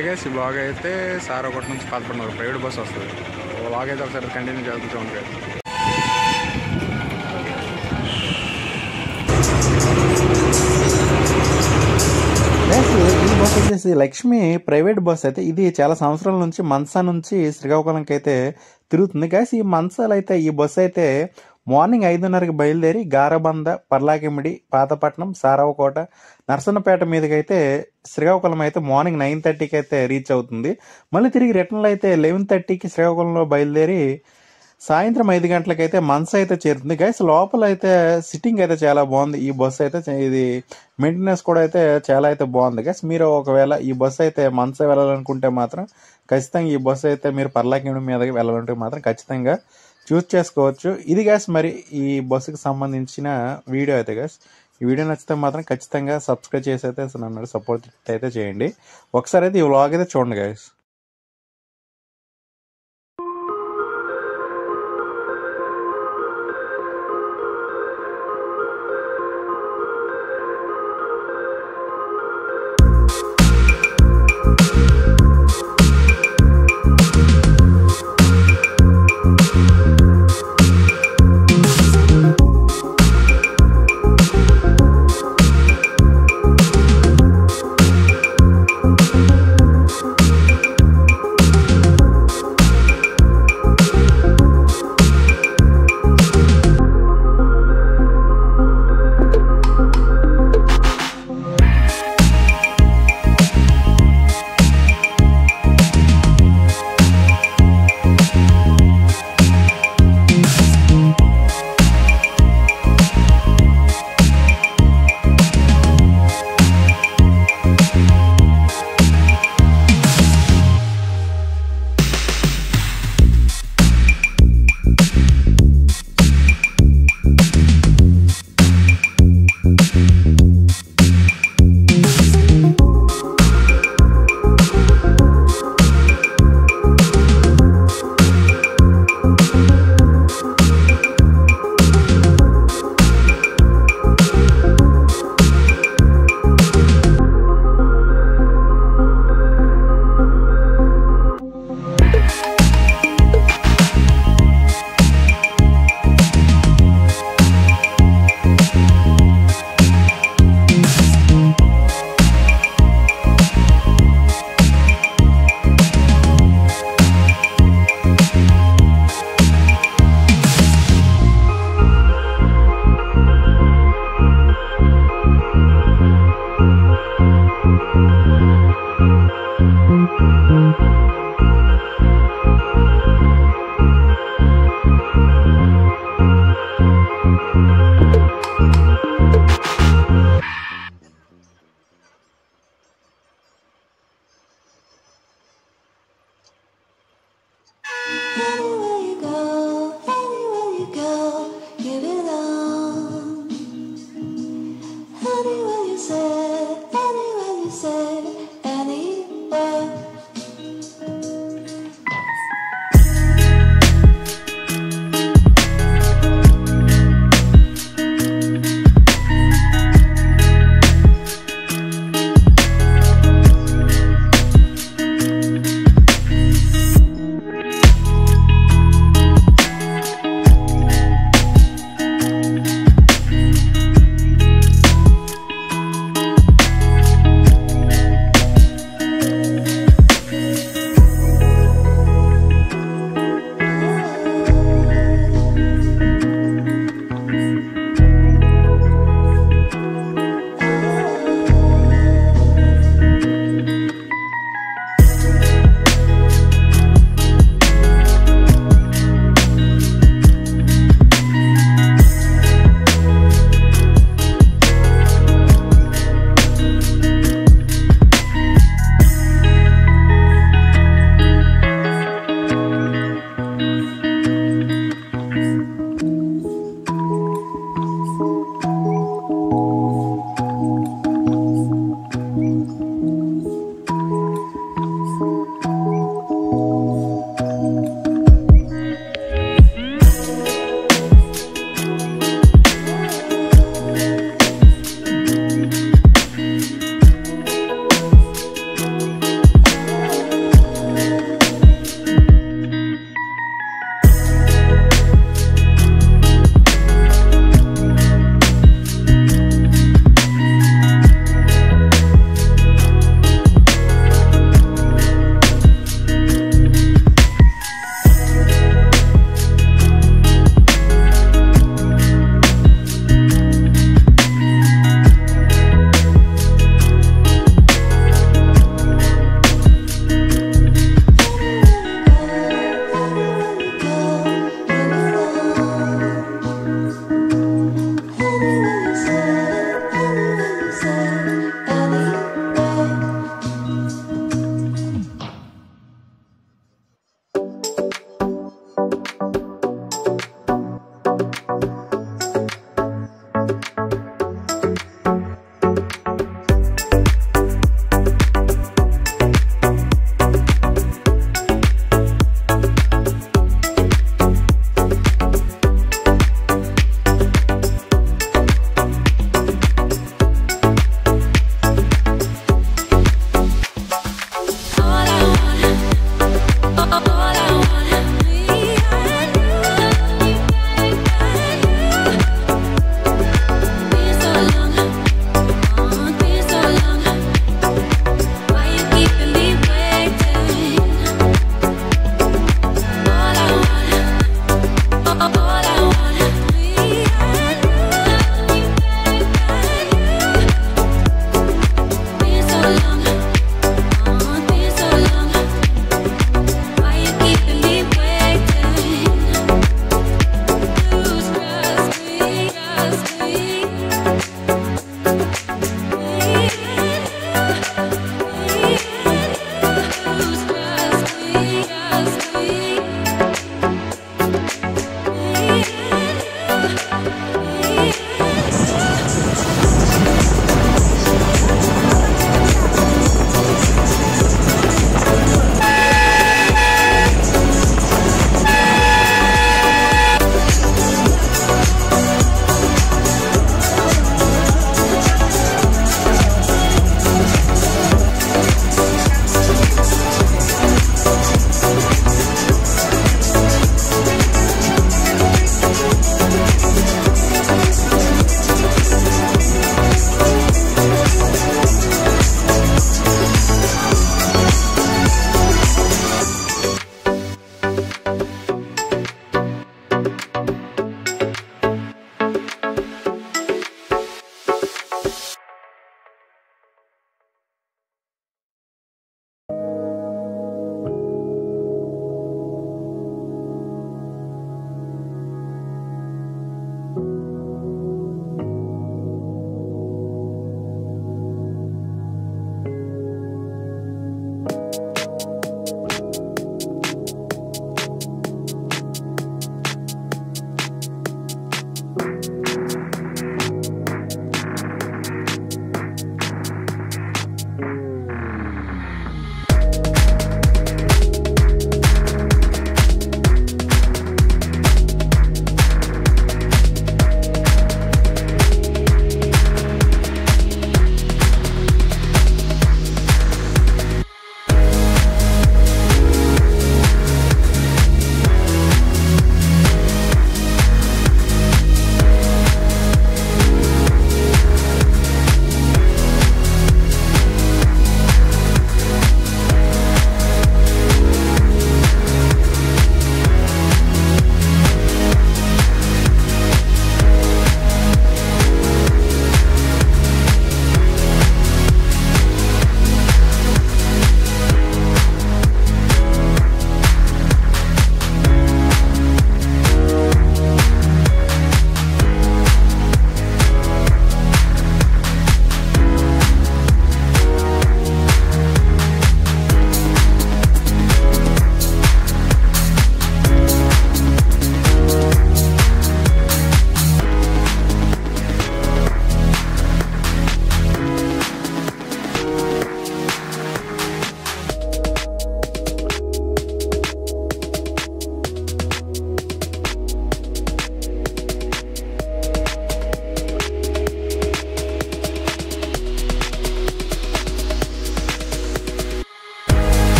లాగేసి బ్లాగ్ అయితే సార్ ఒకటి నుంచి పదకొండు ప్రైవేట్ బస్ వస్తుంది లాగ్ అయితే ఒకసారి కంటిన్యూ చేస్తూ ఉంటాయి Guys, ఈ బస్ వచ్చేసి లక్ష్మి ప్రైవేట్ బస్ అయితే ఇది చాలా సంవత్సరాల నుంచి మన్సా నుంచి శ్రీకాకుళంకి అయితే తిరుగుతుంది గైస్ ఈ మన్సాలు అయితే ఈ బస్ అయితే మార్నింగ్ ఐదున్నరకి బయలుదేరి గారబంద పర్లాకిమిడి పాతపట్నం సారవకోట నర్సన్నపేట మీదకి అయితే శ్రీకాకుళం అయితే మార్నింగ్ నైన్ థర్టీకి అయితే రీచ్ అవుతుంది మళ్ళీ తిరిగి రిటర్న్లో అయితే లెవెన్ థర్టీకి శ్రీకాకుళంలో బయలుదేరి సాయంత్రం ఐదు గంటలకైతే మనసు అయితే చేరుతుంది గైస్ లోపల అయితే సిట్టింగ్ అయితే చాలా బాగుంది ఈ బస్ అయితే చ- ఇది మెయింటెనెన్స్ కూడా అయితే చాలా అయితే బాగుంది గైస్ మీరు ఒకవేళ ఈ బస్ అయితే మనసు వెళ్ళాలనుకుంటే మాత్రం ఖచ్చితంగా ఈ బస్ అయితే మీరు పర్లాకిండి మీదకి వెళ్ళాలంటే మాత్రం ఖచ్చితంగా చూస్ చేసుకోవచ్చు ఇది గ్యాస్ మరి ఈ బస్సుకి సంబంధించిన వీడియో అయితే గ్యాస్ ఈ వీడియో నచ్చితే మాత్రం ఖచ్చితంగా సబ్స్క్రైబ్ చేసి అయితే నన్ను సపోర్ట్ అయితే చేయండి ఒకసారి అయితే ఈ వ్లాగ్ అయితే చూడండి గైస్